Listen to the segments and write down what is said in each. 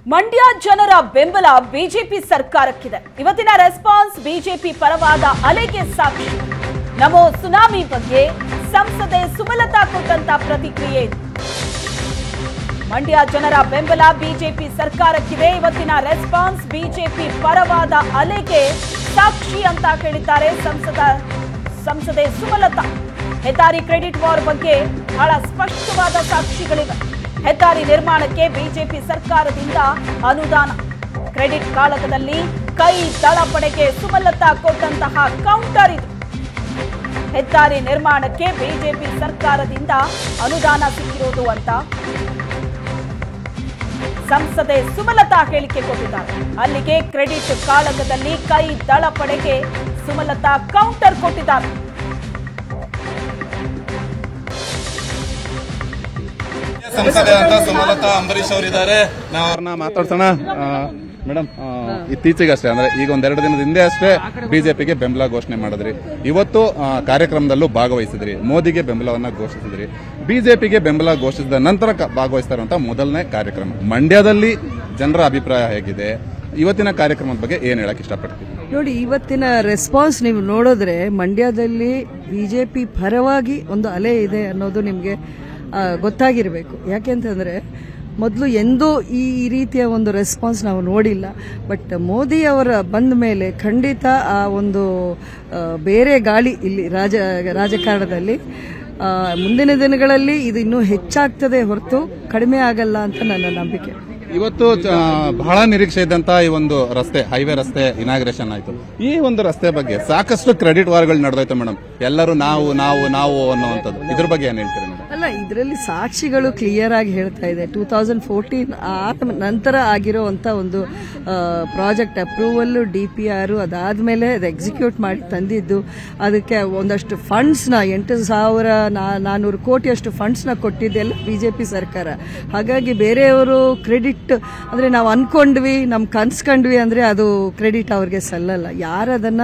ಮಂಡ್ಯ ಜನರ ಬೆಂಬಲ ಬಿಜೆಪಿ ಸರ್ಕಾರಕ್ಕಿದೆ ಇವತ್ತಿನ ರೆಸ್ಪಾನ್ಸ್ ಬಿಜೆಪಿ ಪರವಾದ ಅಲೆಗೆ ಸಾಕ್ಷಿ ನಮೋ ಸುನಾಮಿ ಬಗ್ಗೆ ಸಂಸದೆ ಸುಮಲತಾ ಕೊಟ್ಟಂತ ಪ್ರತಿಕ್ರಿಯೆ ಇದು ಮಂಡ್ಯ ಜನರ ಬೆಂಬಲ ಬಿಜೆಪಿ ಸರ್ಕಾರಕ್ಕಿದೆ ಇವತ್ತಿನ ರೆಸ್ಪಾನ್ಸ್ ಬಿಜೆಪಿ ಪರವಾದ ಅಲೆಗೆ ಸಾಕ್ಷಿ ಅಂತ ಹೇಳಿದ್ದಾರೆ ಸಂಸದ ಸಂಸದೆ ಸುಮಲತಾ ಹೆದ್ದಾರಿ ಕ್ರೆಡಿಟ್ ವಾರ್ ಬಗ್ಗೆ ಬಹಳ ಸ್ಪಷ್ಟವಾದ ಸಾಕ್ಷಿಗಳಿವೆ ಹೆದ್ದಾರಿ ನಿರ್ಮಾಣಕ್ಕೆ ಬಿಜೆಪಿ ಸರ್ಕಾರದಿಂದ ಅನುದಾನ ಕ್ರೆಡಿಟ್ ಕಾಳಗದಲ್ಲಿ ಕೈ ದಳಪಡೆಗೆ ಸುಮಲತಾ ಕೊಟ್ಟಂತಹ ಕೌಂಟರ್ ಇದು ಹೆದ್ದಾರಿ ನಿರ್ಮಾಣಕ್ಕೆ ಬಿಜೆಪಿ ಸರ್ಕಾರದಿಂದ ಅನುದಾನ ಸಿಕ್ಕಿರೋದು ಅಂತ ಸಂಸದೆ ಸುಮಲತಾ ಹೇಳಿಕೆ ಕೊಟ್ಟಿದ್ದಾರೆ ಅಲ್ಲಿಗೆ ಕ್ರೆಡಿಟ್ ಕಾಳಗದಲ್ಲಿ ಕೈ ದಳಪಡೆಗೆ ಸುಮಲತಾ ಕೌಂಟರ್ ಕೊಟ್ಟಿದ್ದಾರೆ ಸಂಸದೆ ಅಂತ ಸುಮಲತಾ ಅಂಬರೀಶ್ ಅವರಿದ್ದಾರೆ ನಾವು ಅವ್ರನ್ನ ಮಾತಾಡ್ಸೋಣ ಮೇಡಮ್ ಇತ್ತೀಚೆಗೆ ಅಷ್ಟೇ ಅಂದ್ರೆ ಈಗ ಒಂದೆರಡು ದಿನದ ಹಿಂದೆ ಅಷ್ಟೇ ಬಿಜೆಪಿಗೆ ಬೆಂಬಲ ಘೋಷಣೆ ಮಾಡಿದ್ರಿ ಇವತ್ತು ಆ, ಕಾರ್ಯಕ್ರಮದಲ್ಲೂ ಭಾಗವಹಿಸಿದ್ರಿ ಮೋದಿಗೆ ಬೆಂಬಲವನ್ನ ಘೋಷಿಸಿದ್ರಿ ಬಿಜೆಪಿಗೆ ಬೆಂಬಲ ಘೋಷಿಸಿದ ನಂತರ ಕ- ಭಾಗವಹಿಸ್ತಾರಂತ ಮೊದಲನೇ ಕಾರ್ಯಕ್ರಮ ಮಂಡ್ಯದಲ್ಲಿ ಜನರ ಅಭಿಪ್ರಾಯ ಹೇಗಿದೆ ಇವತ್ತಿನ ಕಾರ್ಯಕ್ರಮದ ಬಗ್ಗೆ ಏನ್ ಹೇಳಕ್ ಇಷ್ಟಪಡ್ತೀವಿ ನೋಡಿ ಇವತ್ತಿನ ರೆಸ್ಪಾನ್ಸ್ ನೀವು ನೋಡಿದ್ರೆ ಮಂಡ್ಯದಲ್ಲಿ ಬಿಜೆಪಿ ಪರವಾಗಿ ಒಂದು ಅಲೆ ಇದೆ ಅನ್ನೋದು ನಿಮಗೆ ಗೊತ್ತಾಗಿರಬೇಕು ಯಾಕೆಂತಂದ್ರೆ ಮೊದಲು ಎಂದೂ ಈ ಈ ರೀತಿಯ ಒಂದು ರೆಸ್ಪಾನ್ಸ್ ನಾವು ನೋಡಿಲ್ಲ ಬಟ್ ಮೋದಿ ಅವರ ಬಂದ ಮೇಲೆ ಖಂಡಿತ ಆ ಒಂದು ಆ, ಬೇರೆ ಗಾಳಿ ಇಲ್ಲಿ ರಾಜ ರಾಜಕಾರಣದಲ್ಲಿ ಆ, ಮುಂದಿನ ದಿನಗಳಲ್ಲಿ ಇದು ಇನ್ನೂ ಹೆಚ್ಚಾಗ್ತದೆ ಹೊರತು ಕಡಿಮೆ ಆಗಲ್ಲ ಅಂತ ನನ್ನ ನಂಬಿಕೆ ಇವತ್ತು ಚ- ಬಹಳ ನಿರೀಕ್ಷೆ ಇದ್ದಂತ ಈ ಒಂದು ರಸ್ತೆ ಹೈವೇ ರಸ್ತೆ ಇನಾಗ್ರೇಷನ್ ಆಯ್ತು ಈ ಒಂದು ರಸ್ತೆ ಬಗ್ಗೆ ಸಾಕಷ್ಟು ಕ್ರೆಡಿಟ್ ವಾರ್ಗಳು ನಡೆದೋಯ್ತು ಮೇಡಮ್ ಎಲ್ಲರೂ ನಾವು ನಾವು ನಾವು ಅನ್ನುವಂಥದ್ದು ಇದ್ರ ಬಗ್ಗೆ ಏನ್ ಹೇಳ್ತೀರಿ ಮೇಡಮ್ ಅಲ್ಲ ಇದರಲ್ಲಿ ಸಾಕ್ಷಿಗಳು ಕ್ಲಿಯರ್ ಆಗಿ ಹೇಳ್ತಾ ಇದೆ ಟೂ ತೌಸಂಡ್ ಫೋರ್ಟೀನ್ ಆದ ನಂತರ ಆಗಿರೋವಂಥ ಒಂದು project approval D P R ಅದಾದ್ಮೇಲೆ ಅದು ಎಕ್ಸಿಕ್ಯೂಟ್ ಮಾಡಿ ತಂದಿದ್ದು ಅದಕ್ಕೆ ಒಂದಷ್ಟು ಫಂಡ್ಸ್ನ ಎಂಟು ಸಾವಿರ ನಾ- ನಾನ್ನೂರು ಕೋಟಿಯಷ್ಟು ಫಂಡ್ಸ್ನ ಕೊಟ್ಟಿದ್ದೆಲ್ಲ ಬಿಜೆಪಿ ಸರ್ಕಾರ ಹಾಗಾಗಿ ಬೇರೆಯವರು ಕ್ರೆಡಿಟ್ ಅಂದ್ರೆ ನಾವು ಅನ್ಕೊಂಡ್ವಿ ನಮ್ ಕನ್ಸ್ಕೊಂಡ್ವಿ ಅಂದ್ರೆ ಅದು ಕ್ರೆಡಿಟ್ ಅವ್ರಿಗೆ ಸಲ್ಲಲ್ಲ ಯಾರು ಅದನ್ನ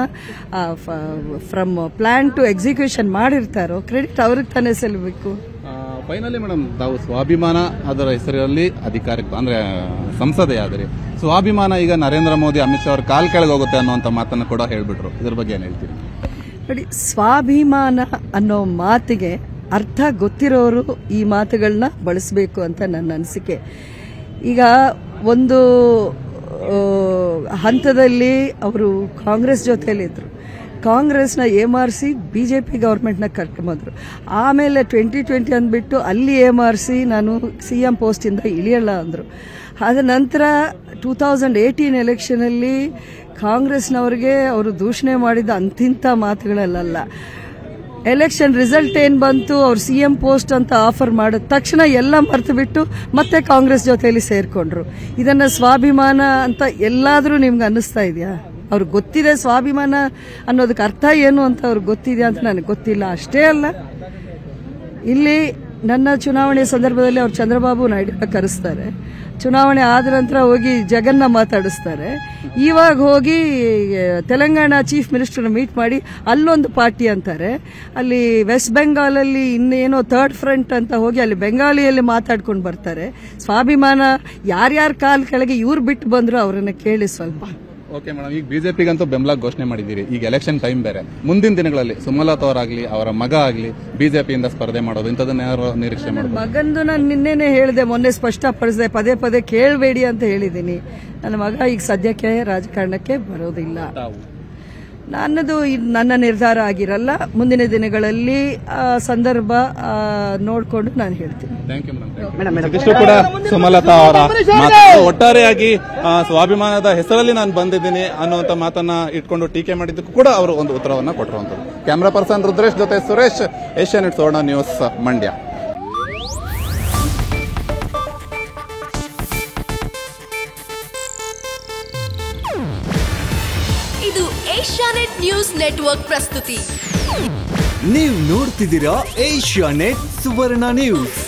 ಫ್ರಮ್ ಪ್ಲಾನ್ ಟು ಎಕ್ಸಿಕ್ಯೂಷನ್ ಮಾಡಿರ್ತಾರೋ ಕ್ರೆಡಿಟ್ ಅವ್ರಿಗೆ ತಾನೇ ಸಲ್ಲಬೇಕು ಫೈನಲಿ ಮೇಡಮ್ ತಾವು ಸ್ವಾಭಿಮಾನ ಅದರ ಹೆಸರಲ್ಲಿ ಅಧಿಕಾರಕ್ಕೆ ಅಂದ್ರೆ ಸಂಸದೆ ಆದ್ರಿ ಸ್ವಾಭಿಮಾನ ಈಗ ನರೇಂದ್ರ ಮೋದಿ ಅಮಿತ್ ಶಾ ಅವ್ರ ಕಾಲ್ ಕೆಳಗೆ ಹೋಗುತ್ತೆ ಅನ್ನುವಂತ ಮಾತನ್ನು ಕೂಡ ಹೇಳ್ಬಿಟ್ರು ಇದ್ರ ಬಗ್ಗೆ ಏನ್ ಹೇಳ್ತೀರಿ ನೋಡಿ ಸ್ವಾಭಿಮಾನ ಅನ್ನೋ ಮಾತಿಗೆ ಅರ್ಥ ಗೊತ್ತಿರೋರು ಈ ಮಾತುಗಳನ್ನ ಬಳಸಬೇಕು ಅಂತ ನನ್ನ ಅನಿಸಿಕೆ ಈಗ ಒಂದು ಆ, ಹಂತದಲ್ಲಿ ಅವರು ಕಾಂಗ್ರೆಸ್ ಜೊತೆಯಲ್ಲಿದ್ದರು ಕಾಂಗ್ರೆಸ್ನ ಏಮಾರಿಸಿ ಬಿ ಜೆ ಪಿ ಗೌರ್ಮೆಂಟ್ನ ಕರ್ಕೊಂಬಂದ್ರು ಆಮೇಲೆ ಟ್ವೆಂಟಿ ಟ್ವೆಂಟಿ ಅಂದ್ಬಿಟ್ಟು ಅಲ್ಲಿ ಏಮಾರಿಸಿ ನಾನು ಸಿ ಎಂ ಪೋಸ್ಟಿಂದ ಇಳಿಯಲ್ಲ ಅಂದರು ಅದ ನಂತರ ಟೂ ತೌಸಂಡ್ ಏಯ್ಟೀನ್ ಎಲೆಕ್ಷನಲ್ಲಿ ಕಾಂಗ್ರೆಸ್ನವ್ರಿಗೆ ಅವರು ದೂಷಣೆ ಮಾಡಿದ ಅಂತಿಂಥ ಮಾತುಗಳಲ್ಲ ಎಲೆಕ್ಷನ್ ರಿಸಲ್ಟ್ ಏನ್ ಬಂತು ಅವ್ರು ಸಿ ಎಂ ಪೋಸ್ಟ್ ಅಂತ ಆಫರ್ ಮಾಡಿದ ತಕ್ಷಣ ಎಲ್ಲ ಮರ್ತು ಬಿಟ್ಟು ಮತ್ತೆ ಕಾಂಗ್ರೆಸ್ ಜೊತೆಯಲ್ಲಿ ಸೇರ್ಕೊಂಡ್ರು ಇದನ್ನ ಸ್ವಾಭಿಮಾನ ಅಂತ ಎಲ್ಲಾದ್ರೂ ನಿಮ್ಗೆ ಅನ್ನಿಸ್ತಾ ಇದೆಯಾ ಅವ್ರಿಗೆ ಗೊತ್ತಿದೆ ಸ್ವಾಭಿಮಾನ ಅನ್ನೋದಕ್ಕೆ ಅರ್ಥ ಏನು ಅಂತ ಅವ್ರಿಗೆ ಗೊತ್ತಿದೆಯಾ ಅಂತ ನನಗೆ ಗೊತ್ತಿಲ್ಲ ಅಷ್ಟೇ ಅಲ್ಲ ಇಲ್ಲಿ ನನ್ನ ಚುನಾವಣೆ ಸಂದರ್ಭದಲ್ಲಿ ಅವ್ರು ಚಂದ್ರಬಾಬು ನಾಯ್ಡು ಕರೆಸ್ತಾರೆ ಚುನಾವಣೆ ಆದ ನಂತರ ಹೋಗಿ ಜಗನ್ನ ಮಾತಾಡಿಸ್ತಾರೆ ಇವಾಗ ಹೋಗಿ ತೆಲಂಗಾಣ ಚೀಫ್ ಮಿನಿಸ್ಟರ್ನ ಮೀಟ್ ಮಾಡಿ ಅಲ್ಲೊಂದು ಪಾರ್ಟಿ ಅಂತಾರೆ ಅಲ್ಲಿ ವೆಸ್ಟ್ ಬೆಂಗಾಲಲ್ಲಿ ಇನ್ನೇನೋ ಥರ್ಡ್ ಫ್ರಂಟ್ ಅಂತ ಹೋಗಿ ಅಲ್ಲಿ ಬೆಂಗಾಲಿಯಲ್ಲಿ ಮಾತಾಡ್ಕೊಂಡು ಬರ್ತಾರೆ ಸ್ವಾಭಿಮಾನ ಯಾರ್ಯಾರ ಕಾಲ್ ಕೆಳಗೆ ಇವ್ರು ಬಿಟ್ಟು ಬಂದ್ರು ಅವರನ್ನ ಕೇಳಿ ಸ್ವಲ್ಪ ಓಕೆ ಮೇಡಮ್ ಈಗ ಬಿಜೆಪಿಗಂತೂ ಬೆಂಬಲ ಘೋಷಣೆ ಮಾಡಿದ್ದೀರಿ ಈಗ ಎಲೆಕ್ಷನ್ ಟೈಮ್ ಬೇರೆ ಮುಂದಿನ ದಿನಗಳಲ್ಲಿ ಸುಮಲತಾ ಅವರಾಗ್ಲಿ ಅವರ ಮಗ ಆಗ್ಲಿ ಬಿಜೆಪಿಯಿಂದ ಸ್ಪರ್ಧೆ ಮಾಡೋದು ಇಂಥದನ್ನ ಯಾರು ನಿರೀಕ್ಷೆ ಮಾಡೋದು ಮಗಂದು ನಾನು ನಿನ್ನೆನೆ ಹೇಳಿದೆ ಮೊನ್ನೆ ಸ್ಪಷ್ಟಪಡಿಸಿದೆ ಪದೇ ಪದೇ ಕೇಳಬೇಡಿ ಅಂತ ಹೇಳಿದ್ದೀನಿ ನನ್ನ ಮಗ ಈಗ ಸದ್ಯಕ್ಕೆ ರಾಜಕಾರಣಕ್ಕೆ ಬರೋದಿಲ್ಲ ನನ್ನದು ಇದು ನನ್ನ ನಿರ್ಧಾರ ಆಗಿರಲ್ಲ ಮುಂದಿನ ದಿನಗಳಲ್ಲಿ ಆ ಸಂದರ್ಭ ಆ, ನೋಡ್ಕೊಂಡು ನಾನು ಹೇಳ್ತೀನಿ ಥ್ಯಾಂಕ್ ಯು ಮೇಡಮ್ ಇದಿಷ್ಟು ಕೂಡ ಸುಮಲತಾ ಅವರ ಮಾತು. ಒಟ್ಟಾರೆಯಾಗಿ ಆ, ಸ್ವಾಭಿಮಾನದ ಹೆಸರಲ್ಲಿ ನಾನು ಬಂದಿದ್ದೀನಿ ಅನ್ನುವಂತ ಮಾತನ್ನ ಇಟ್ಕೊಂಡು ಟೀಕೆ ಮಾಡಿದ್ದಕ್ಕೂ ಕೂಡ ಅವರು ಒಂದು ಉತ್ತರವನ್ನ ಕೊಟ್ಟಿರುವಂತದ್ದು ಕ್ಯಾಮರಾ ಪರ್ಸನ್ ರುದ್ರೇಶ್ ಜೊತೆ ಸುರೇಶ್ ಏಷ್ಯಾನೆಟ್ ಸುವರ್ಣ ನ್ಯೂಸ್ ಮಂಡ್ಯ ಇದು ಏಷ್ಯಾನೆಟ್ ನ್ಯೂಸ್ ನೆಟ್ವರ್ಕ್ ಪ್ರಸ್ತುತಿ ನೀವು ನೋಡ್ತಿದ್ದೀರಾ ಏಷ್ಯಾ ನೆಟ್ ಸುವರ್ಣ ನ್ಯೂಸ್